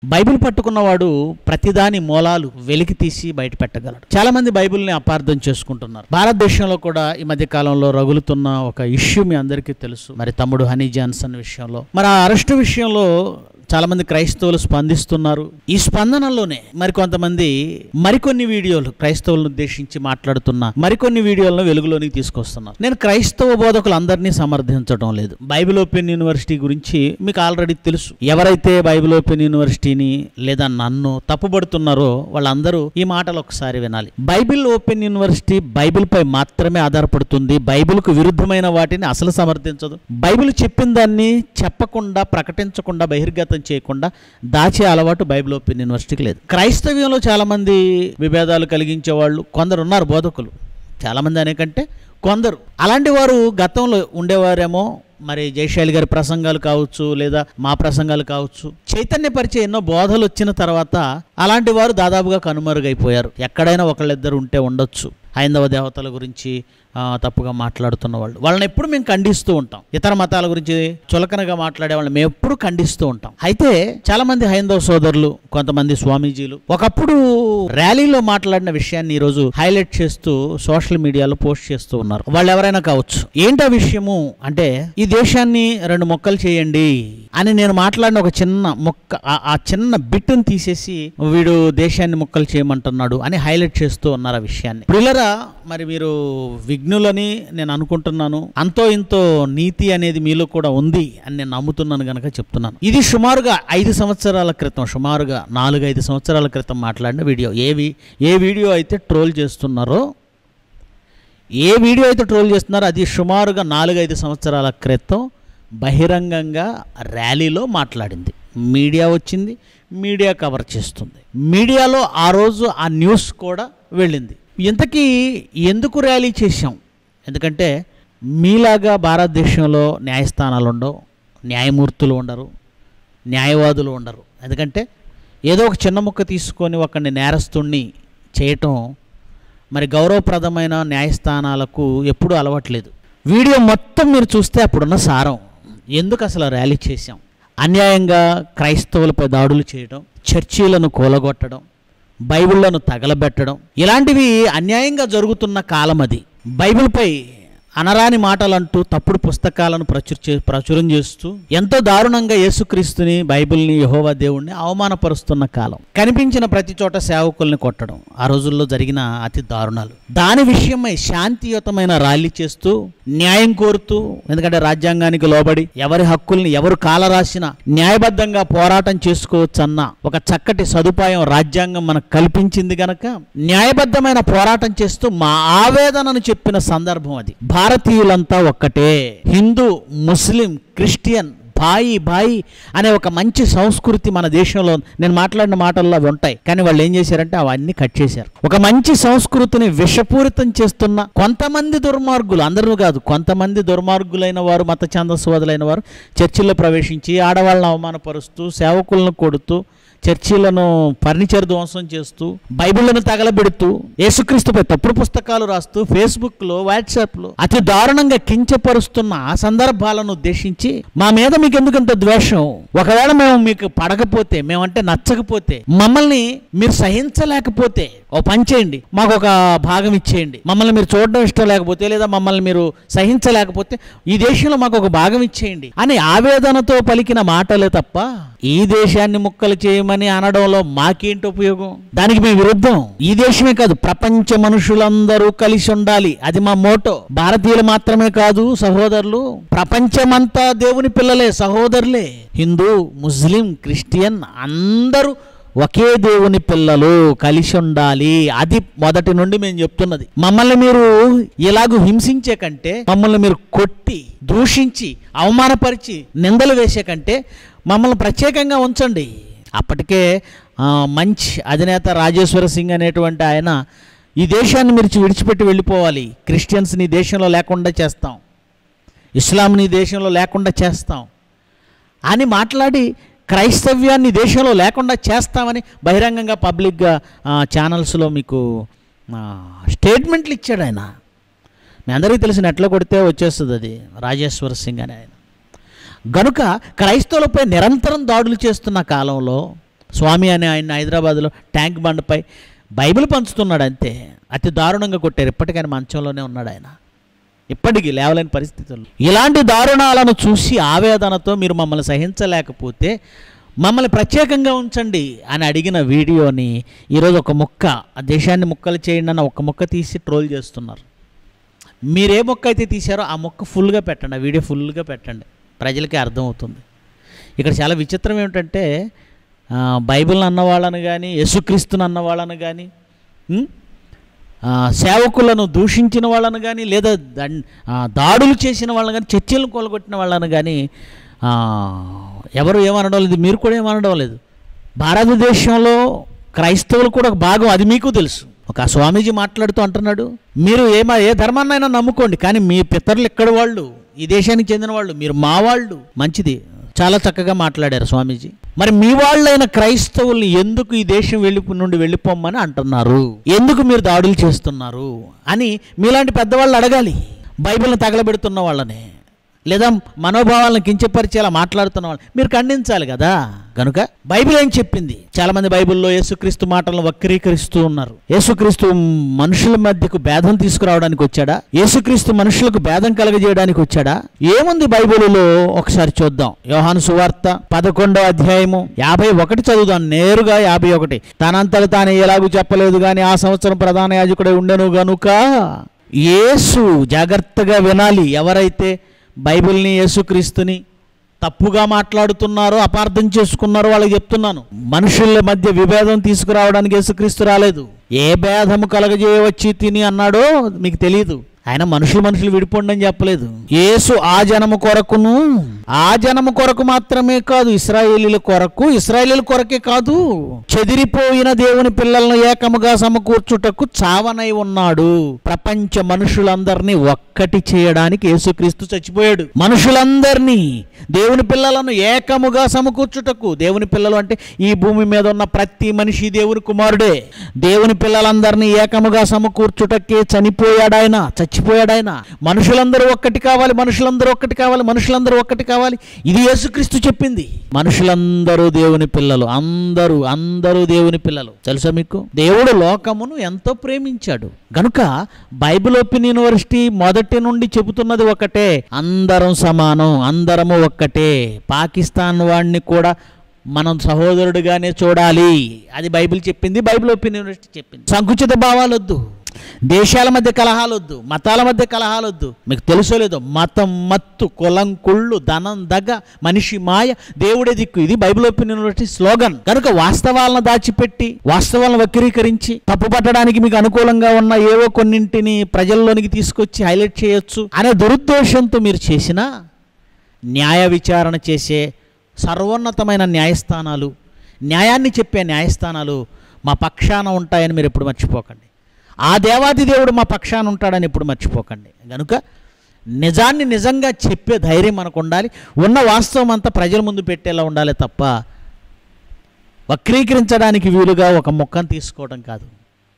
Bible పట్టుకున్నవాడు ప్రతిదాని మూలాలు వెలికి తీసి బయట పెట్టగలడు చాలా మంది బైబిల్ని అపార్థం చేసుకుంటున్నారు భారతదేశంలో కూడా ఈ మధ్య కాలంలో రగులుతున్న ఒక ఇష్యూ మీ అందరికీ తెలుసు మరి తమ్ముడు హనీ జాన్సన్ విషయంలో మరి ఆ అరెస్టు విషయంలో చాలా మంది క్రైస్తవులు స్పందిస్తున్నారు ఈ స్పందనలోనే మరి కొంతమంది మరికొన్ని వీడియోలు క్రైస్తవులను ఉద్దేశించి మాట్లాడుతున్న మరికొన్ని వీడియోలను వెలుగులోనికి తీసుకొస్తున్నారు నేను క్రైస్తవ బోధకులందరినీ సమర్థించడం లేదు బైబిల్ ఓపెన్ యూనివర్సిటీ గురించి మీకు ఆల్రెడీ తెలుసు ఎవరైతే బైబిల్ ఓపెన్ యూనివర్సిటీని లేదా నన్ను తప్పుపడుతున్నారో వాళ్ళందరూ ఈ మాటలు ఒకసారి వినాలి బైబిల్ ఓపెన్ యూనివర్సిటీ బైబిల్ పై మాత్రమే ఆధారపడుతుంది బైబిల్కు విరుద్ధమైన వాటిని అసలు సమర్థించదు బైబిల్ చెప్పిన దాన్ని చెప్పకుండా ప్రకటించకుండా బహిర్గతం చేయకుండా దాచే అలవాటు బైబిల్ ఓపెన్ యూనివర్సిటీకి లేదు క్రైస్తవ్యంలో చాలా మంది విభేదాలు కలిగించే వాళ్ళు కొందరు ఉన్నారు బోధకులు చాలా మంది అనేకంటే కొందరు అలాంటి వారు గతంలో ఉండేవారేమో మరి జయశాలి గారి ప్రసంగాలు కావచ్చు లేదా మా ప్రసంగాలు కావచ్చు చైతన్యపరిచే ఎన్నో బోధలు వచ్చిన తర్వాత అలాంటి వారు దాదాపుగా కనుమరుగైపోయారు ఎక్కడైనా ఒకళ్ళిద్దరు ఉంటే ఉండొచ్చు హైందవ దేవతల గురించి ఆ, తప్పుగా మాట్లాడుతున్న వాళ్ళు వాళ్ళని ఎప్పుడు మేము ఖండిస్తూ ఉంటాం ఇతర మతాల గురించి చులకనగా మాట్లాడే వాళ్ళని మేము ఎప్పుడు ఖండిస్తూ ఉంటాం అయితే చాలా మంది హైందవ సోదరులు కొంతమంది స్వామీజీలు ఒకప్పుడు ర్యాలీలో మాట్లాడిన విషయాన్ని ఈరోజు హైలైట్ చేస్తూ సోషల్ మీడియాలో పోస్ట్ చేస్తూ ఉన్నారు వాళ్ళు ఎవరైనా కావచ్చు ఏంటి ఆ విషయము అంటే ఈ దేశాన్ని రెండు మొక్కలు చేయండి అని నేను మాట్లాడిన ఒక చిన్న మొక్క ఆ- ఆ చిన్న బిట్టును తీసేసి వీడు దేశాన్ని మొక్కలు చేయమంటున్నాడు అని హైలైట్ చేస్తూ ఉన్నారు ఆ విషయాన్ని ప్రిల్లరా మరి మీరు విఘ్నులని నేను అనుకుంటున్నాను అంతో ఇంతో నీతి అనేది మీలో కూడా ఉంది అని నేను నమ్ముతున్నాను గనక చెప్తున్నాను ఇది సుమారుగా ఐదు సంవత్సరాల క్రితం సుమారుగా నాలుగు ఐదు సంవత్సరాల క్రితం మాట్లాడిన వీడియో ఏ వి- ఏ వీడియో అయితే ట్రోల్ చేస్తున్నారో ఏ వీడియో అయితే ట్రోల్ చేస్తున్నారో అది సుమారుగా నాలుగైదు సంవత్సరాల క్రితం బహిరంగంగా ర్యాలీలో మాట్లాడింది మీడియా వచ్చింది మీడియా కవర్ చేస్తుంది మీడియాలో ఆ రోజు ఆ న్యూస్ కూడా వెళ్ళింది ఇంతకీ ఎందుకు ర్యాలీ చేశాం ఎందుకంటే మీలాగా భారతదేశంలో న్యాయస్థానాలు ఉండవు న్యాయమూర్తులు ఉండరు న్యాయవాదులు ఉండరు ఎందుకంటే ఏదో ఒక చిన్న ముక్క తీసుకొని ఒకరిని నేరస్తుణ్ణి చేయటం మరి గౌరవప్రదమైన న్యాయస్థానాలకు ఎప్పుడూ అలవాట్లేదు వీడియో మొత్తం మీరు చూస్తే అప్పుడున్న సారం ఎందుకు అసలు ర్యాలీ చేశాం అన్యాయంగా క్రైస్తవులపై దాడులు చేయడం చర్చీలను కూలగొట్టడం బైబిళ్లను తగలబెట్టడం ఇలాంటివి అన్యాయంగా జరుగుతున్న కాలం అది బైబిల్పై అనరాని మాటలంటూ తప్పుడు పుస్తకాలను ప్రచుర చే- ప్రచురం చేస్తూ ఎంతో దారుణంగా యేసుక్రీస్తుని బైబిల్ని యహోవా దేవుణ్ణి అవమానపరుస్తున్న కాలం కనిపించిన ప్రతి చోట సేవకుల్ని కొట్టడం ఆ రోజుల్లో జరిగిన అతి దారుణాలు దాని విషయమై శాంతియుతమైన ర్యాలీ చేస్తూ న్యాయం కోరుతూ ఎందుకంటే రాజ్యాంగానికి లోబడి ఎవరి హక్కుల్ని ఎవరు కాలరాసినా న్యాయబద్ధంగా పోరాటం చేసుకోవచ్చన్న ఒక చక్కటి సదుపాయం రాజ్యాంగం మనకు కల్పించింది గనక న్యాయబద్ధమైన పోరాటం చేస్తూ మా ఆవేదనను చెప్పిన సందర్భం అది భారతీయులంతా ఒక్కటే హిందూ ముస్లిం క్రిస్టియన్ బాయి బాయి అనే ఒక మంచి సంస్కృతి మన దేశంలో నేను మాట్లాడిన మాటల్లో అవి ఉంటాయి కానీ వాళ్ళు ఏం చేశారంటే అవన్నీ కట్ చేశారు ఒక మంచి సంస్కృతిని విషపూరితం చేస్తున్న కొంతమంది దుర్మార్గులు అందరూ కాదు కొంతమంది దుర్మార్గులైన వారు మత ఛందస్వాదులైన వారు చర్చిల్లో ప్రవేశించి ఆడవాళ్ళని అవమానపరుస్తూ సేవకులను కొడుతూ చర్చిలను ఫర్నిచర్ ధ్వంసం చేస్తూ బైబిళ్లను తగలబెడుతూ యేసుక్రీస్తుపై తప్పుడు పుస్తకాలు రాస్తూ ఫేస్బుక్లో వాట్సాప్లో అతి దారుణంగా కించపరుస్తున్న ఆ సందర్భాలను ఉద్దేశించి మా మీద మీకు ఎందుకంత ద్వేషం ఒకవేళ మేము మీకు పడకపోతే మేమంటే నచ్చకపోతే మమ్మల్ని మీరు సహించలేకపోతే ఓ పని చేయండి మాకు ఒక భాగం ఇచ్చేయండి మమ్మల్ని మీరు చూడడం ఇష్టం లేకపోతే లేదా మమ్మల్ని మీరు సహించలేకపోతే ఈ దేశంలో మాకు ఒక భాగం ఇచ్చేయండి అని ఆవేదనతో పలికిన మాటలే తప్ప ఈ దేశాన్ని ముక్కలు చేయమని అనడంలో మాకేంటి ఉపయోగం దానికి మేము విరుద్ధం ఈ దేశమే కాదు ప్రపంచ మనుషులందరూ కలిసి ఉండాలి అది మా మోటో భారతీయులు మాత్రమే కాదు సహోదరులు ప్రపంచమంతా దేవుని పిల్లలే సహోదరులే హిందూ ముస్లిం క్రిస్టియన్ అందరూ ఒకే దేవుని పిల్లలు కలిసి ఉండాలి అది మొదటి నుండి మేము చెప్తున్నది మమ్మల్ని మీరు ఇలాగూ హింసించే కంటే మమ్మల్ని మీరు కొట్టి దూషించి అవమానపరిచి నిందలు వేసే కంటే మమ్మల్ని ప్రత్యేకంగా ఉంచండి అప్పటికే ఆ, మంచి అధినేత రాజేశ్వర సింగ్ అనేటువంటి ఆయన ఈ దేశాన్ని మీరు విడిచిపెట్టి వెళ్ళిపోవాలి క్రిస్టియన్స్ని ఈ దేశంలో లేకుండా చేస్తాం ఇస్లాంని ఈ దేశంలో లేకుండా చేస్తాం అని మాట్లాడి క్రైస్తవ్యాన్ని దేశంలో లేకుండా చేస్తామని బహిరంగంగా పబ్లిక్గా ఆ, ఛానల్స్లో మీకు ఆ, స్టేట్మెంట్లు ఇచ్చాడు ఆయన మీ అందరికీ తెలిసి నెట్లో కొడితే వచ్చేస్తుంది అది రాజేశ్వర్ సింగ్ అని ఆయన గనుక క్రైస్తవులపై నిరంతరం దాడులు చేస్తున్న కాలంలో స్వామి అని ఆయన హైదరాబాద్లో ట్యాంక్ బండ్పై బైబిల్ పంచుతున్నాడు అంతే అతి దారుణంగా కొట్టారు ఇప్పటికైనా మంచంలోనే ఉన్నాడు ఆయన ఇప్పటికీ లేవలేని పరిస్థితుల్లో ఇలాంటి దారుణాలను చూసి ఆవేదనతో మీరు మమ్మల్ని సహించలేకపోతే మమ్మల్ని ప్రత్యేకంగా ఉంచండి అని అడిగిన వీడియోని ఈరోజు ఒక ముక్క ఆ దేశాన్ని ముక్కలు చేయండి అన్న ఒక ముక్క తీసి ట్రోల్ చేస్తున్నారు మీరు ఏ మొక్క అయితే తీశారో ఆ మొక్క ఫుల్గా పెట్టండి ఆ వీడియో ఫుల్గా పెట్టండి ప్రజలకి అర్థమవుతుంది ఇక్కడ చాలా విచిత్రం ఏమిటంటే ఆ, బైబిల్ అన్న వాళ్ళని కానీ యేసుక్రీస్తుని అన్న వాళ్ళని కానీ ఉం? ఆ, సేవకులను దూషించిన వాళ్ళని కానీ లేదా దం- ఆ, దాడులు చేసిన వాళ్ళని కానీ చర్చలను కొలగొట్టిన వాళ్ళని కానీ ఆ, ఎవరు ఏమనడం లేదు మీరు కూడా ఏమనడం లేదు భారతదేశంలో క్రైస్తవులు కూడా ఒక భాగం అది మీకు తెలుసు ఒక స్వామీజీ మాట్లాడుతూ అంటున్నాడు మీరు ఏమ ఏ ధర్మాన్నైనా నమ్ముకోండి కానీ మీ పితరులు ఎక్కడ వాళ్ళు ఈ దేశానికి చెందిన వాళ్ళు మీరు మా వాళ్ళు మంచిది చాలా చక్కగా మాట్లాడారు స్వామీజీ మరి మీ వాళ్ళైన క్రైస్తవుల్ని ఎందుకు ఈ దేశం వెళ్ళి నుండి వెళ్ళిపోమ్మని అంటున్నారు ఎందుకు మీరు దాడులు చేస్తున్నారు అని మీలాంటి పెద్దవాళ్ళు అడగాలి బైబిల్ని తగలబెడుతున్న వాళ్ళని లేదా మనోభావాలను కించపరిచేలా మాట్లాడుతున్న వాళ్ళు మీరు ఖండించాలి కదా కనుక బైబిల్ ఏం చెప్పింది చాలా మంది బైబిల్లో యేసుక్రీస్తు మాటలను వక్రీకరిస్తూ ఉన్నారు యేసుక్రీస్తు మనుషుల మధ్యకు భేదం తీసుకురావడానికి వచ్చాడా యేసుక్రీస్తు మనుషులకు భేదం కలగజేయడానికి వచ్చాడా ఏముంది బైబిలులో ఒకసారి చూద్దాం యోహాను సువార్త పదకొండో అధ్యాయము యాభై ఒకటి చదువుదాం నేరుగా యాభై ఒకటి తనంతట తాను ఎలాగూ చెప్పలేదు కానీ ఆ సంవత్సరం ప్రధాన యాజకుడై ఉండెను గనుక యేసు జాగ్రత్తగా వినాలి ఎవరైతే బైబిల్ని యేసుక్రీస్తుని తప్పుగా మాట్లాడుతున్నారో అపార్థం చేసుకున్నారో వాళ్ళకి చెప్తున్నాను మనుషుల మధ్య విభేదం తీసుకురావడానికి యేసుక్రీస్తు రాలేదు ఏ భేదము కలగజేయవచ్చి తిని అన్నాడో మీకు తెలియదు ఆయన మనుషులు మనుషులు విడిపోండి అని చెప్పలేదు యేసు ఆ జనము కొరకును ఆ జనము కొరకు మాత్రమే కాదు ఇస్రాయేలీల కొరకు ఇస్రాయేలీల కొరకే కాదు చెదిరిపోయిన దేవుని పిల్లలను ఏకముగా సమకూర్చుటకు చావనై ఉన్నాడు ప్రపంచ మనుషులందరినీ ఒక్కటి చేయడానికి యేసుక్రీస్తు చచ్చిపోయాడు మనుషులందరినీ దేవుని పిల్లలను ఏకముగా సమకూర్చుటకు దేవుని పిల్లలు అంటే ఈ భూమి మీద ఉన్న ప్రతి మనిషి దేవుని కుమారుడే దేవుని పిల్లలందరినీ ఏకముగా సమకూర్చుటకే చనిపోయాడు ఆయన చచ్చిపోయాడు ఆయన మనుషులందరూ ఒక్కటి కావాలి మనుషులందరూ ఒక్కటి కావాలి మనుషులందరూ ఒక్కటి కావాలి ఇది యేసుక్రీస్తు చెప్పింది మనుషులందరూ దేవుని పిల్లలు అందరూ అందరూ దేవుని పిల్లలు తెలుసా మీకు దేవుడు లోకమును ఎంతో ప్రేమించాడు గనుక బైబిల్ ఓపెన్ యూనివర్సిటీ మొదటి నుండి చెబుతున్నది ఒకటే అందరం సమానం అందరము ఒక్కటే పాకిస్తాన్ వాడిని కూడా మనం సహోదరుడిగానే చూడాలి అది బైబిల్ చెప్పింది బైబిల్ ఓపెన్ యూనివర్సిటీ చెప్పింది సంకుచిత భావాలొద్దు దేశాల మధ్య కలహాలొద్దు మతాల మధ్య కలహాలొద్దు మీకు తెలుసో లేదో మతం మత్తు కులం కుళ్ళు ధనం దగ్గ మనిషి మాయ దేవుడే దిక్కు ఇది బైబిల్ ఓపెన్ యూనివర్సిటీ స్లోగన్ కనుక వాస్తవాలను దాచిపెట్టి వాస్తవాలను వక్రీకరించి తప్పు పట్టడానికి మీకు అనుకూలంగా ఉన్న ఏవో కొన్నింటిని ప్రజల్లోనికి తీసుకొచ్చి హైలైట్ చేయొచ్చు అనే దురుద్దేశంతో మీరు చేసినా న్యాయ విచారణ చేసే సర్వోన్నతమైన న్యాయస్థానాలు న్యాయాన్ని చెప్పే న్యాయస్థానాలు మా పక్షాన ఉంటాయని మీరు ఎప్పుడు మర్చిపోకండి ఆ దేవాది దేవుడు మా పక్షాన ఉంటాడని ఎప్పుడు మర్చిపోకండి కనుక నిజాన్ని నిజంగా చెప్పే ధైర్యం మనకు ఉండాలి ఉన్న వాస్తవం అంతా ప్రజల ముందు పెట్టేలా ఉండాలి తప్ప వక్రీకరించడానికి వీలుగా ఒక మొక్కను తీసుకోవడం కాదు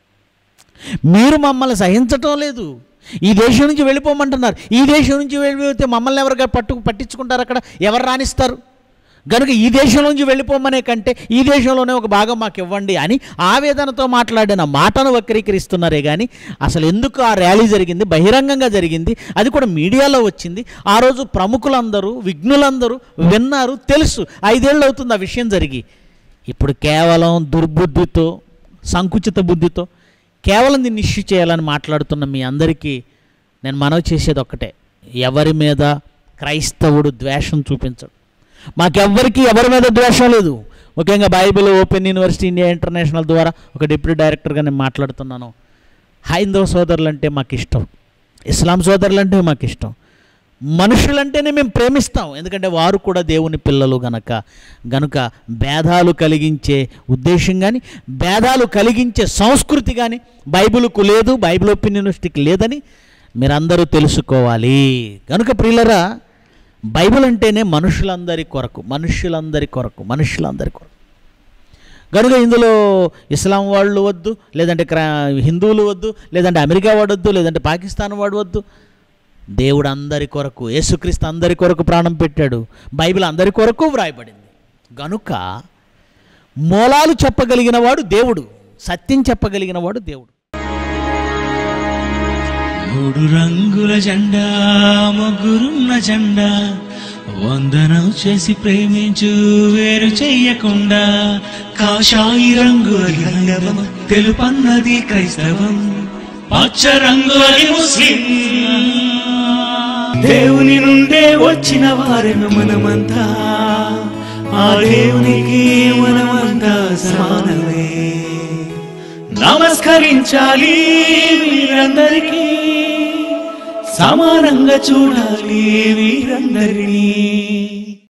మీరు మమ్మల్ని సహించటం లేదు ఈ దేశం నుంచి వెళ్ళిపోమంటున్నారు ఈ దేశం నుంచి వెళ్ళిపోతే మమ్మల్ని ఎవరిగా పట్టు పట్టించుకుంటారు అక్కడ ఎవరు రాణిస్తారు కనుక ఈ దేశం నుంచి వెళ్ళిపోమనే కంటే ఈ దేశంలోనే ఒక భాగం మాకు ఇవ్వండి అని ఆవేదనతో మాట్లాడిన మాటను వక్రీకరిస్తున్నారే కానీ అసలు ఎందుకు ఆ ర్యాలీ జరిగింది బహిరంగంగా జరిగింది అది కూడా మీడియాలో వచ్చింది ఆ రోజు ప్రముఖులందరూ విఘ్నులందరూ విన్నారు తెలుసు ఐదేళ్ళు అవుతుంది ఆ విషయం జరిగి ఇప్పుడు కేవలం దుర్బుద్ధితో సంకుచిత బుద్ధితో కేవలం దీన్ని ఇష్యూ చేయాలని మాట్లాడుతున్న మీ అందరికీ నేను మనవి చేసేది ఒక్కటే ఎవరి మీద క్రైస్తవుడు ద్వేషం చూపించడు మాకెవ్వరికి ఎవరి మీద ద్వేషం లేదు ముఖ్యంగా Bible open university India international ద్వారా ఒక డిప్యూటీ డైరెక్టర్గా నేను మాట్లాడుతున్నాను హైందవ సోదరులు అంటే మాకు ఇష్టం ఇస్లాం సోదరులు అంటే మాకు ఇష్టం మనుషులంటేనే మేము ప్రేమిస్తాం ఎందుకంటే వారు కూడా దేవుని పిల్లలు గనక గనుక భేదాలు కలిగించే ఉద్దేశం కానీ భేదాలు కలిగించే సంస్కృతి కానీ బైబిల్కు లేదు బైబిల్ ఓపెన్ యూనివర్సిటీకి లేదని మీరందరూ తెలుసుకోవాలి కనుక ప్రియులరా బైబిల్ అంటేనే మనుషులందరి కొరకు మనుషులందరి కొరకు మనుషులందరి కొరకు కనుక ఇందులో ఇస్లాం వాళ్ళు వద్దు లేదంటే క్రా హిందువులు వద్దు లేదంటే అమెరికా వాడు వద్దు లేదంటే పాకిస్తాన్ వాడు వద్దు దేవుడు అందరి కొరకు యేసుక్రీస్తు అందరి కొరకు ప్రాణం పెట్టాడు బైబిల్ అందరి కొరకు వ్రాయబడింది గనుక మూలాలు చెప్పగలిగిన వాడు దేవుడు సత్యం చెప్పగలిగిన వాడు దేవుడు మూడు రంగుల జెండా ముగ్గురున్న జెండా వందనం చేసి ప్రేమించు వేరు చెయ్యకుండా కాషాయి రంగు అది హైందవం తెలుపన్నది క్రైస్తవం పచ్చ రంగు అది ముస్లిం దేవుని నుండే వచ్చిన వారెను మనమంతా ఆ దేవునికి మనమంతా సమానమే నమస్కరించాలి వీరందరికీ సమానంగా చూడాలి వీరందరినీ